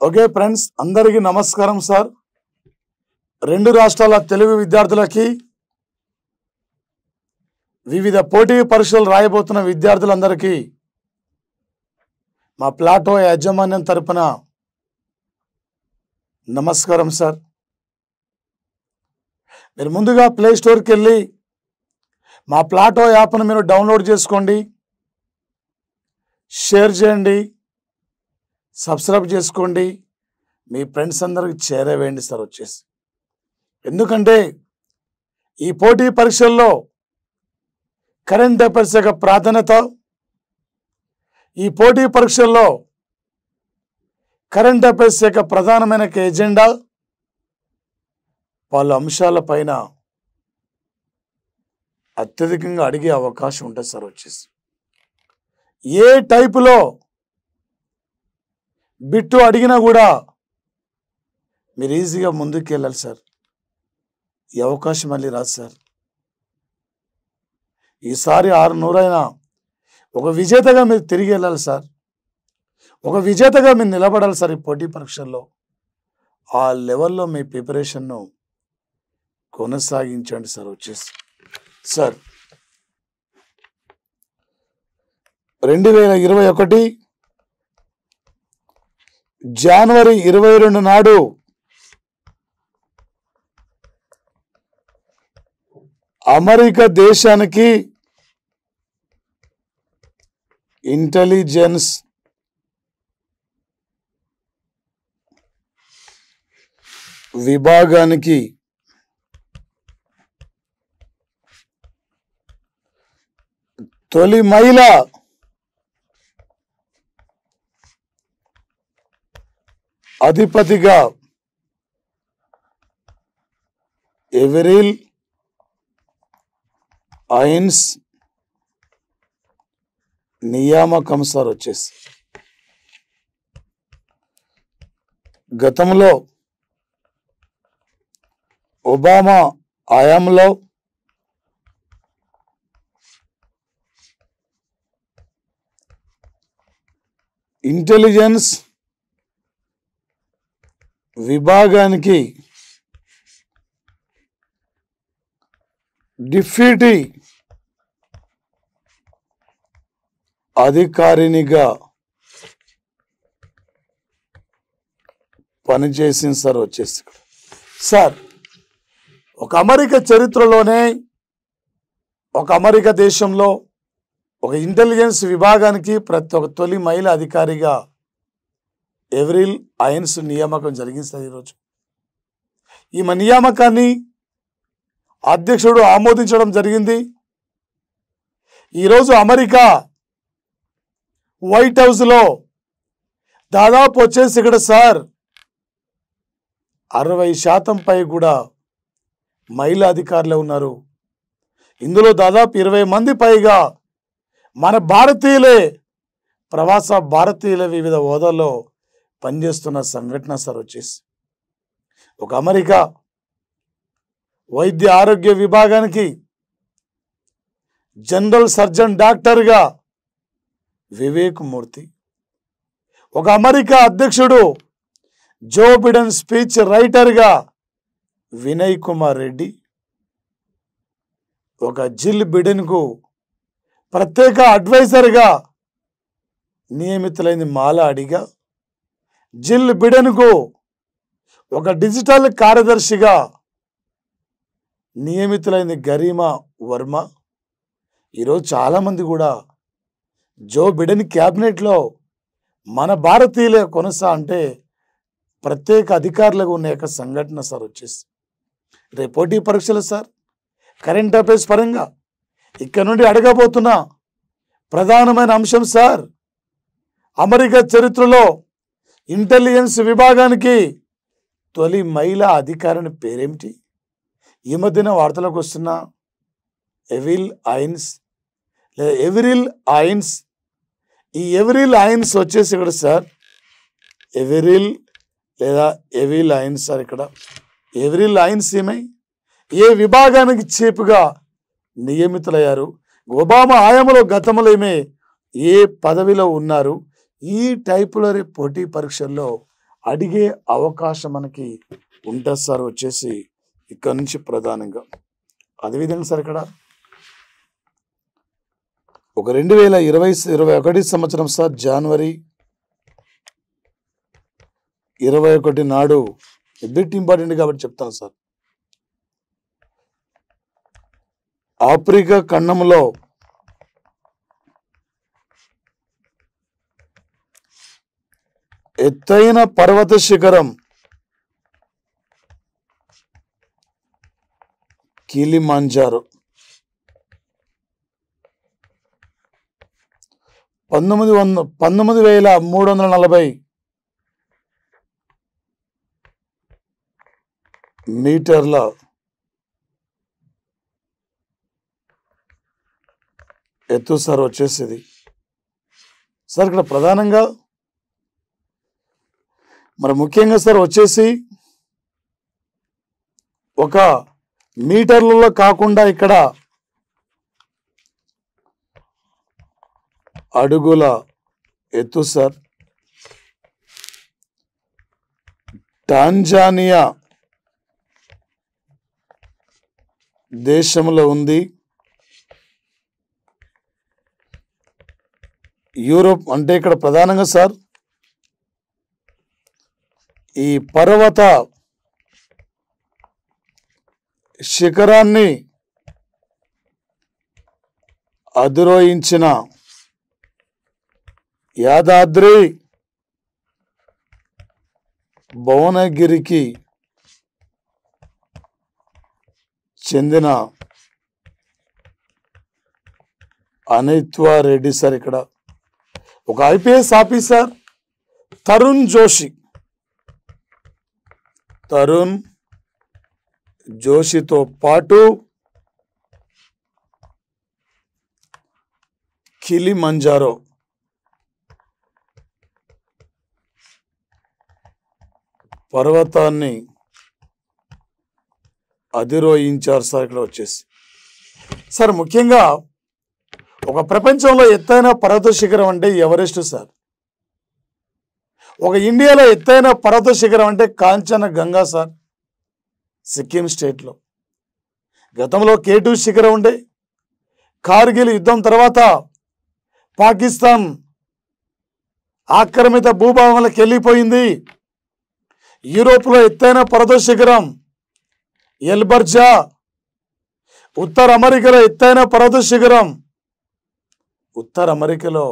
okay friends అందరికీ నమస్కారం sir రెండు రాష్ట్రాల తెలుగు విద్యార్థులకి వివిధ పోటీ పరీక్షలు రాయబోతున్న విద్యార్థులందరికీ మా ప్లాటో యాజమాన్యం తరపున నమస్కారం సార్ మీరు ముందుగా ప్లే స్టోర్కి వెళ్ళి మా ప్లాటో యాప్ను మీరు డౌన్లోడ్ చేసుకోండి షేర్ చేయండి సబ్స్క్రైబ్ చేసుకోండి మీ ఫ్రెండ్స్ అందరికి చేరవేయండి సార్ వచ్చేసి ఎందుకంటే ఈ పోటీ పరీక్షల్లో కరెంట్ అఫైర్స్ యొక్క ప్రాధాన్యత ఈ పోటీ పరీక్షల్లో కరెంట్ అఫైర్స్ యొక్క ప్రధానమైన ఒక ఎజెండా వాళ్ళ అంశాలపైన అత్యధికంగా అడిగే అవకాశం ఉంటుంది సార్ వచ్చేసి ఏ టైపులో బిట్టు అడిగినా కూడా మీరు ఈజీగా ముందుకు వెళ్ళాలి సార్ ఈ అవకాశం మళ్ళీ రాదు సార్ ఈసారి ఆరు నూరైనా ఒక విజేతగా మీరు తిరిగి వెళ్ళాలి సార్ ఒక విజేతగా మీరు నిలబడాలి సార్ ఈ పోటీ పరీక్షల్లో ఆ లెవెల్లో మీ ప్రిపరేషన్ను కొనసాగించండి సార్ వచ్చేసి సార్ రెండు వేల ఇరవై ఒకటి జనవరి ఇరవై రెండు నాడు అమెరికా దేశానికి ఇంటెలిజెన్స్ విభాగానికి తొలి మహిళ అధిపతిగా ఎవరిల్ ఐన్స్ నియామకం సార్ వచ్చేసి గతంలో ఒబామా ఆయాంలో ఇంటెలిజెన్స్ విభాగానికి డిప్యూటీ అధికారినిగా పనిచేసింది సార్ వచ్చేసి సార్ ఒక అమెరికా చరిత్రలోనే ఒక అమెరికా దేశంలో ఒక ఇంటెలిజెన్స్ విభాగానికి ప్రతి ఒక్క తొలి మహిళ అధికారిగా ఎవరిల్ ఐన్స్ నియామకం జరిగింది సార్ ఈరోజు ఈమె నియామకాన్ని అధ్యక్షుడు ఆమోదించడం జరిగింది ఈరోజు అమెరికా వైట్ హౌస్లో దాదాపు వచ్చేసి ఇక్కడ సార్ అరవై శాతం పై కూడా మహిళా అధికారులే ఉన్నారు ఇందులో దాదాపు ఇరవై మంది పైగా మన భారతీయులే ప్రవాస భారతీయుల వివిధ హోదాల్లో పనిచేస్తున్న సంఘటన సార్ వచ్చేసి ఒక అమెరికా వైద్య ఆరోగ్య విభాగానికి జనరల్ సర్జన్ డాక్టర్గా వివేక్ మూర్తి ఒక అమెరికా అధ్యక్షుడు జో బిడెన్ స్పీచ్ రైటర్గా వినయ్ కుమార్ రెడ్డి ఒక జిల్ బిడెన్కు ప్రత్యేక అడ్వైజర్గా నియమితులైంది మాలాడిగా జిల్ బిడెన్కు ఒక డిజిటల్ కార్యదర్శిగా నియమితులైంది గరీమా వర్మ ఈరోజు చాలామంది కూడా జో బిడెన్ క్యాబినెట్లో మన భారతీయులే కొనసా అంటే ప్రత్యేక అధికారులకు ఉన్న యొక్క సంఘటన సార్ వచ్చేసి రేపు పోటీ పరీక్షలు సార్ కరెంట్ అఫైర్స్ పరంగా ఇక్కడ నుండి అడగబోతున్న ప్రధానమైన అంశం సార్ అమెరికా చరిత్రలో ఇంటెలిజెన్స్ విభాగానికి తొలి మహిళా అధికారిని పేరేమిటి ఈ మధ్యన వార్తలకు వస్తున్న ఎవిల్ ఐన్స్ లేదా ఎవరిల్ ఐన్స్ ఈ ఎవరిల్ ఐన్స్ వచ్చేసి ఇక్కడ సార్ ఎవరిల్ లేదా ఎవిల్ ఐన్స్ సార్ ఇక్కడ ఎవరిల్ ఐన్స్ ఏమై ఏ విభాగానికి చీపుగా నియమితులయ్యారు ఒబామా ఆయామలో గతంలో ఏమే ఏ పదవిలో ఉన్నారు ఈ టైపులో రేపు పోటీ పరీక్షల్లో అడిగే అవకాశం మనకి ఉంటుంది సార్ వచ్చేసి ఇక్కడ నుంచి ప్రధానంగా అదేవిధంగా సార్ ఇక్కడ ఒక రెండు వేల ఇరవై ఇరవై ఒకటి సంవత్సరం సార్ జనవరి ఇరవై ఒకటి నాడు బిట్ ఇంపార్టెంట్ కాబట్టి చెప్తాను సార్ ఆఫ్రికా ఖండంలో ఎత్తైన పర్వత శిఖరం కిలిమాంజారో పంతొమ్మిది వంద పంతొమ్మిది వేల మూడు వందల నలభై మీటర్ల ఎత్తు సార్ వచ్చేసేది సార్ ఇక్కడ ప్రధానంగా మరి ముఖ్యంగా సార్ వచ్చేసి ఒక మీటర్లలో కాకుండా ఇక్కడ అడుగుల ఎత్తు సార్ టాంజానియా దేశంలో ఉంది యూరోప్ అంటే ఇక్కడ ప్రధానంగా సార్ ఈ పర్వత శిఖరాన్ని అధిరోహించిన యాదాద్రి భువనగిరికి చెందిన అనిత్వా రెడ్డి సార్ ఇక్కడ ఒక ఐపీఎస్ ఆఫీసర్ తరుణ్ జోషి తరుణ్ జోషితో పాటు కిలిమంజారో పర్వతాన్ని అధిరోహించారు సార్ ఇక్కడ వచ్చేసి సార్ ముఖ్యంగా ఒక ప్రపంచంలో ఎత్తైన పర్వత శిఖరం అంటే ఎవరెస్ట్ సార్ ఒక ఇండియాలో ఎత్తైన పర్వత శిఖరం అంటే కాంచన గంగా సార్ సిక్కిం స్టేట్లో గతంలో కేటు శిఖరం ఉండే కార్గిల్ యుద్ధం తర్వాత పాకిస్తాన్ ఆక్రమిత భూభాగంలోకి వెళ్ళిపోయింది యూరోప్లో ఎత్తైన పర్వత శిఖరం ఎల్బర్జా ఉత్తర అమెరికాలో ఎత్తైన పర్వత శిఖరం ఉత్తర అమెరికాలో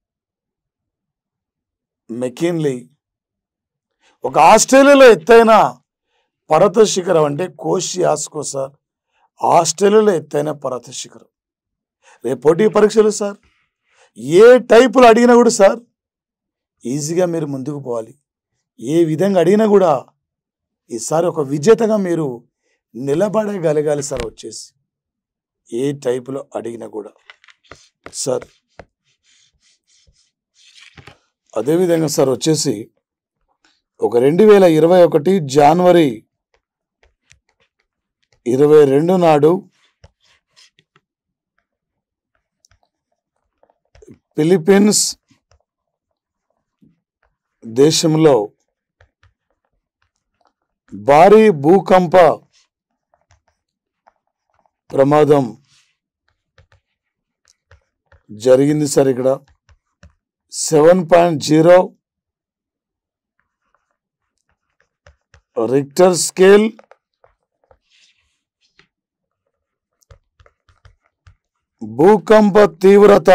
మెకిన్లీ ఒక ఆస్ట్రేలియాలో ఎత్తైన పర్వత శిఖరం అంటే కోషి ఆస్కో సార్ ఆస్ట్రేలియాలో ఎత్తైన పర్వత శిఖరం రేపు పోటీ పరీక్షలు సార్ ఏ టైపులు అడిగినా కూడా సార్ ఈజీగా మీరు ముందుకు పోవాలి ఏ విధంగా అడిగినా కూడా ఈసారి ఒక విజేతగా మీరు నిలబడగలగాలి సార్ వచ్చేసి ఏ టైపులో అడిగినా కూడా సార్ అదేవిధంగా సార్ వచ్చేసి ఒక రెండు వేల ఇరవై ఒకటి జనవరి ఇరవై రెండు నాడు ఫిలిప్పీన్స్ దేశంలో భారీ భూకంప ప్రమాదం జరిగింది సార్ ఇక్కడ seven point zero Richter scale భూకంప తీవ్రత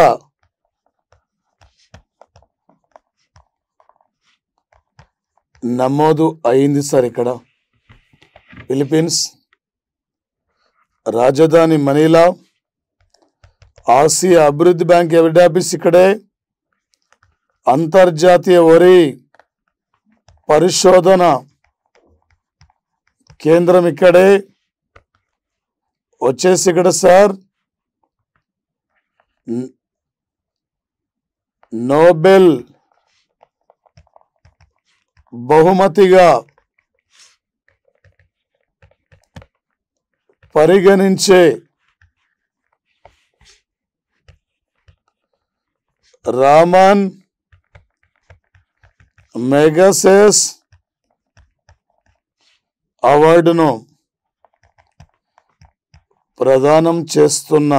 నమోదు అయింది సార్ ఇక్కడ ఫిలిప్పీన్స్ రాజధాని మనీలా ఆసియా అభివృద్ధి బ్యాంక్ హెడ్ ఆఫీస్ ఇక్కడే అంతర్జాతీయ వరి పరిశోధన కేంద్రం ఇక్కడే వచ్చేసి ఇక్కడ సార్ న- నోబెల్ బహుమతిగా పరిగణించే రామన్ మెగాసెస్ అవార్డును ప్రదానం చేస్తున్న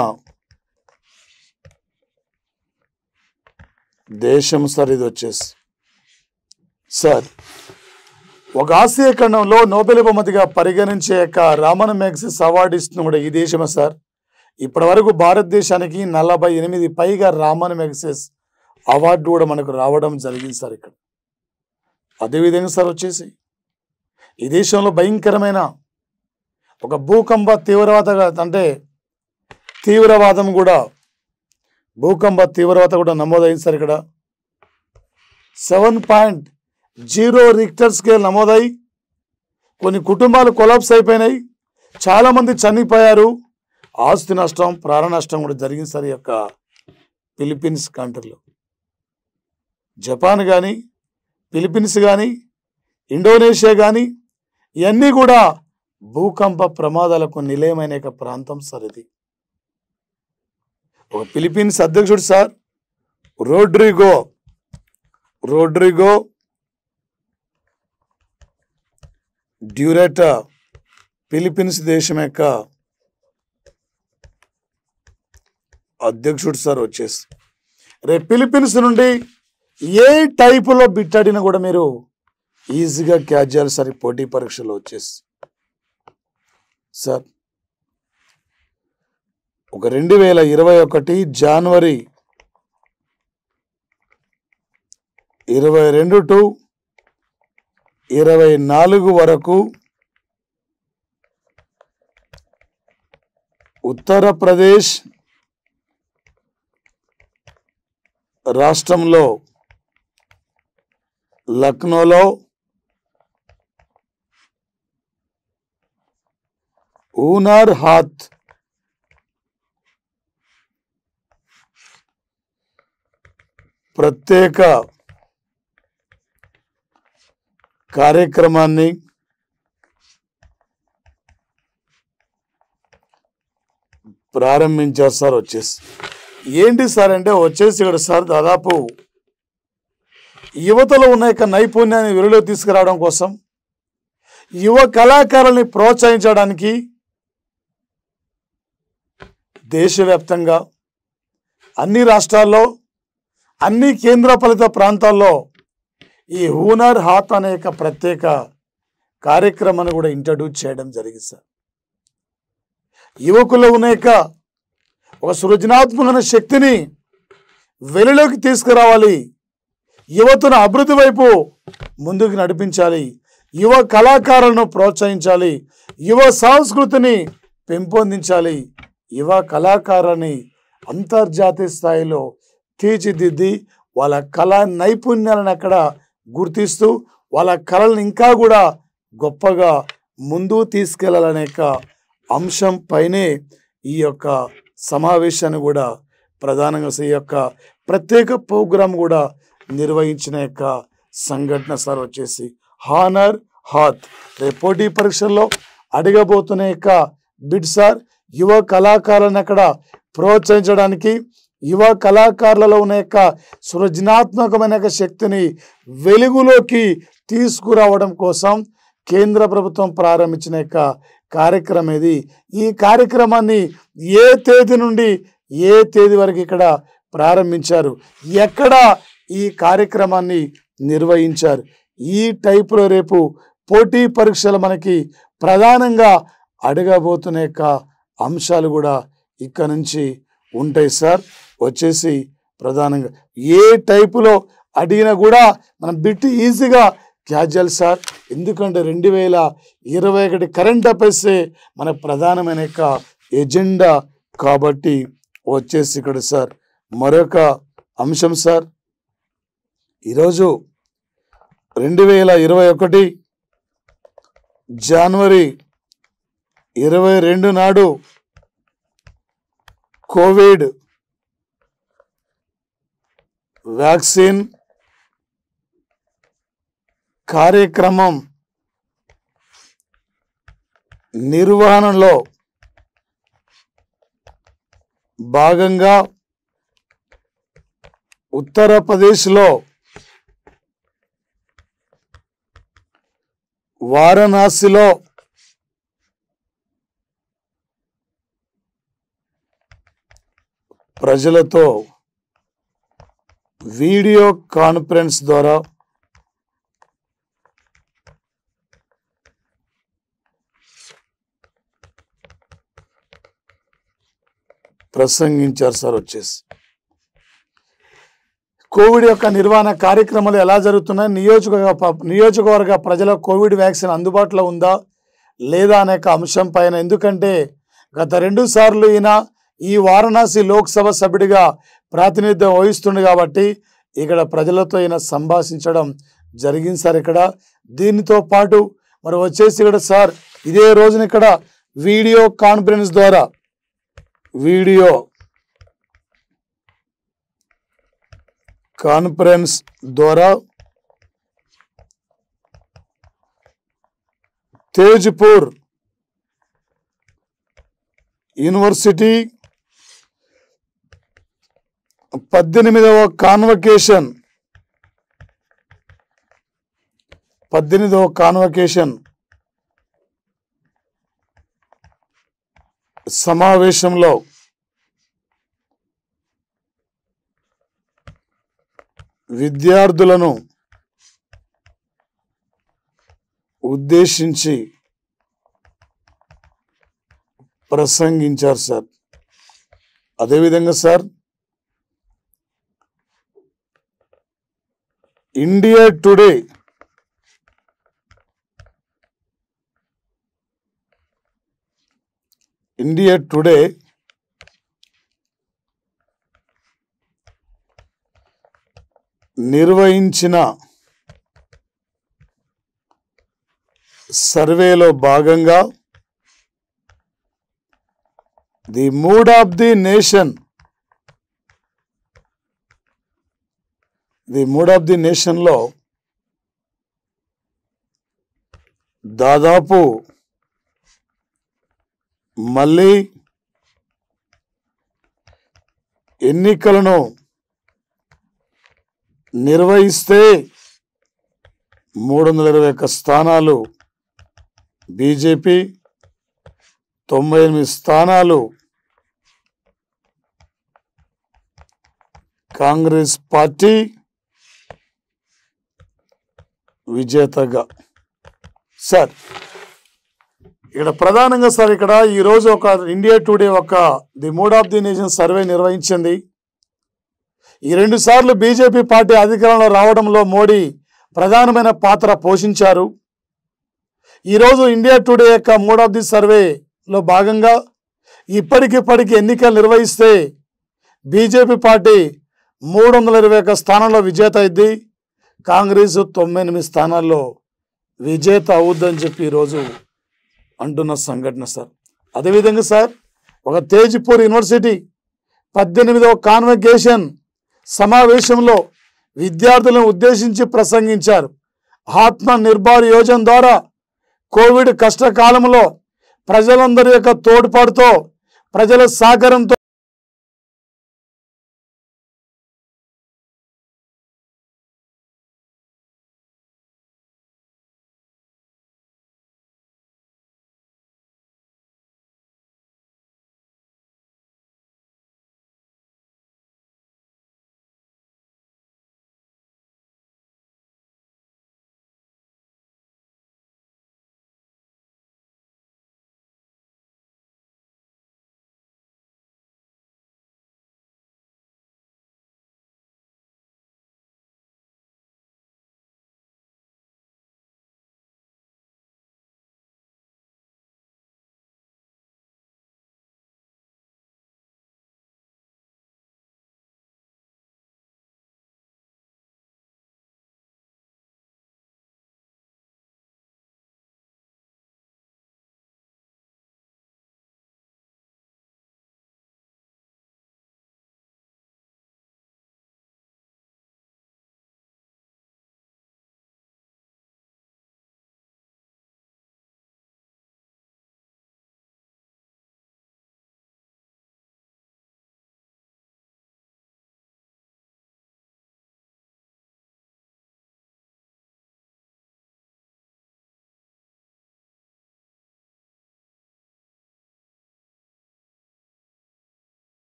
దేశం సార్ ఇది వచ్చేసి సార్ ఒక ఆసియా ఖండంలో నోబెల్ బహుమతిగా పరిగణించే యొక్క రామన్ మ్యాగ్సిస్ అవార్డు ఇస్తున్న కూడా ఈ దేశమే సార్ ఇప్పటి వరకు భారతదేశానికి నలభై ఎనిమిది పైగా రామన్ మ్యాగ్సిస్ అవార్డు కూడా మనకు రావడం జరిగింది సార్ ఇక్కడ అదేవిధంగా సార్ వచ్చేసి ఈ దేశంలో భయంకరమైన ఒక భూకంప తీవ్రవాద అంటే తీవ్రవాదం కూడా భూకంప తీవ్రవాద కూడా నమోదైంది సార్ ఇక్కడ seven point zero Richter scale నమోదై కొన్ని కుటుంబాలు కొలాప్స్ అయిపోయినాయి చాలామంది చనిపోయారు ఆస్తి నష్టం ప్రాణ నష్టం కూడా జరిగింది సార్ ఈ యొక్క ఫిలిప్పీన్స్ కంట్రీలో జపాన్ కానీ ఫిలిప్పీన్స్ కానీ ఇండోనేషియా కానీ ఇవన్నీ కూడా భూకంప ప్రమాదాలకు నిలయమైన యొక్క ప్రాంతం సార్ ఇది ఒక ఫిలిప్పీన్స్ అధ్యక్షుడు sir Rodrigo Rodrigo Duterte Philippines దేశం యొక్క అధ్యక్షుడు సార్ వచ్చేసి రేపు ఫిలిప్పీన్స్ నుండి ఏ టైపులో బిట్టాడినా కూడా మీరు ఈజీగా క్యాచ్ చేయాలి సార్ ఈ పోటీ పరీక్షలో వచ్చేసి సార్ ఒక రెండు వేల ఇరవై ఒకటి జనవరి ఇరవై రెండు టు ఇరవై నాలుగు వరకు ఉత్తరప్రదేశ్ రాష్ట్రంలో లక్నోలో ఊనార్ హాత్ ప్రత్యేక కార్యక్రమాన్ని ప్రారంభించారు సార్ వచ్చేసి ఏంటి సార్ అంటే వచ్చేసి ఇక్కడ సార్ దాదాపు యువతలో ఉన్న యొక్క నైపుణ్యాన్ని వెలుగులో తీసుకురావడం కోసం యువ కళాకారుల్ని ప్రోత్సహించడానికి దేశవ్యాప్తంగా అన్ని రాష్ట్రాల్లో అన్ని కేంద్రపాలిత ప్రాంతాల్లో ఈ హూనర్ హాత్ అనే యొక్క ప్రత్యేక కార్యక్రమాన్ని కూడా ఇంట్రడ్యూస్ చేయడం జరిగింది సార్ యువకుల్లో ఉన్న యొక్క ఒక సృజనాత్మకమైన శక్తిని వెలులోకి తీసుకురావాలి యువతను అభివృద్ధి వైపు ముందుకు నడిపించాలి యువ కళాకారులను ప్రోత్సహించాలి యువ సంస్కృతిని పెంపొందించాలి యువ కళాకారుని అంతర్జాతీయ స్థాయిలో తీర్చిదిద్ది వాళ్ళ కళా నైపుణ్యాలను అక్కడ గుర్తిస్తూ వాళ్ళ కళలను ఇంకా కూడా గొప్పగా ముందుకు తీసుకెళ్లాలనే యొక్క అంశం పైనే ఈ యొక్క సమావేశాన్ని కూడా ప్రధానంగా ఈ యొక్క ప్రత్యేక ప్రోగ్రాం కూడా నిర్వహించిన యొక్క సంఘటన సార్ వచ్చేసి హానర్ హాత్ రేపు పోటీ పరీక్షల్లో అడగబోతున్న యొక్క బిడ్ సార్ యువ కళాకారులను అక్కడ ప్రోత్సహించడానికి యువ కళాకారులలో ఉన్న యొక్క సృజనాత్మకమైన యొక్క శక్తిని వెలుగులోకి తీసుకురావడం కోసం కేంద్ర ప్రభుత్వం ప్రారంభించిన యొక్క కార్యక్రమం ఇది ఈ కార్యక్రమాన్ని ఏ తేదీ నుండి ఏ తేదీ వరకు ఇక్కడ ప్రారంభించారు ఎక్కడ ఈ కార్యక్రమాన్ని నిర్వహించారు ఈ టైపులో రేపు పోటీ పరీక్షలు మనకి ప్రధానంగా అడగబోతున్న యొక్క అంశాలు కూడా ఇక్కడ నుంచి ఉంటాయి సార్ వచ్చేసి ప్రధానంగా ఏ టైపులో అడిగినా కూడా మనం బిట్ ఈజీగా క్యాచ్ చేయాలి సార్ ఎందుకంటే రెండు వేల ఇరవై ఒకటి కరెంట్ అఫైర్సే మన ప్రధానమైన యొక్క ఎజెండా కాబట్టి వచ్చేసి ఇక్కడ సార్ మరొక అంశం సార్ ఈరోజు రెండు వేల ఇరవై ఒకటి జనవరి ఇరవై రెండు నాడు కోవిడ్ వ్యాక్సిన్ కార్యక్రమం నిర్వహణలో భాగంగా ఉత్తరప్రదేశ్లో వారణాసిలో ప్రజలతో వీడియో కాన్ఫరెన్స్ ద్వారా ప్రసంగించారు సార్ వచ్చేసి కోవిడ్ యొక్క నిర్వహణ కార్యక్రమాలు ఎలా జరుగుతున్నాయి నియోజకవర్గ ప- నియోజకవర్గ ప్రజల కోవిడ్ వ్యాక్సిన్ అందుబాటులో ఉందా లేదా అనే ఒక అంశం పైన ఎందుకంటే గత రెండు సార్లు ఈయన ఈ వారణాసి లోక్సభ సభ్యుడిగా ప్రాతినిధ్యం వహిస్తుంది కాబట్టి ఇక్కడ ప్రజలతో ఈయన సంభాషించడం జరిగింది సార్ ఇక్కడ దీనితో పాటు మరి వచ్చేసి ఇక్కడ సార్ ఇదే రోజున ఇక్కడ వీడియో కాన్ఫరెన్స్ ద్వారా వీడియో కాన్ఫరెన్స్ ద్వారా తేజ్పూర్ యూనివర్సిటీ పద్దెనిమిదవ కాన్వకేషన్ పద్దెనిమిదవ కాన్వకేషన్ సమావేశంలో విద్యార్థులను ఉద్దేశించి ప్రసంగించారు సార్ అదేవిధంగా sir India Today India Today నిర్వహించిన సర్వేలో భాగంగా the mood of the nation the mood of the నేషన్లో దాదాపు మళ్ళీ ఎన్నికలను నిర్వహిస్తే మూడు వందల ఇరవై ఒక్క స్థానాలు బీజేపీ తొంభై ఎనిమిది స్థానాలు కాంగ్రెస్ పార్టీ విజేతగా సార్ ఇక్కడ ప్రధానంగా సార్ ఇక్కడ ఈరోజు ఒక ఇండియా టుడే ఒక the mood of the nation survey నిర్వహించింది ఈ రెండు సార్లు బీజేపీ పార్టీ అధికారంలో రావడంలో మోడీ ప్రధానమైన పాత్ర పోషించారు ఈరోజు ఇండియా టుడే యొక్క మూడ్ ఆఫ్ ది సర్వేలో భాగంగా ఇప్పటికిప్పటికి ఎన్నికలు నిర్వహిస్తే బీజేపీ పార్టీ మూడు వందల ఇరవై ఒక్క స్థానంలో విజేత అయింది కాంగ్రెస్ తొంభై ఎనిమిది స్థానాల్లో విజేత అవుద్దని చెప్పి ఈరోజు అంటున్న సంఘటన సార్ అదేవిధంగా సార్ ఒక తేజ్పూర్ యూనివర్సిటీ పద్దెనిమిదవ కాన్వకేషన్ సమావేశంలో విద్యార్థులను ఉద్దేశించి ప్రసంగించారు ఆత్మ నిర్భర్ యోజన ద్వారా కోవిడ్ కష్టకాలంలో ప్రజలందరి యొక్క తోడ్పాటుతో ప్రజల సహకారంతో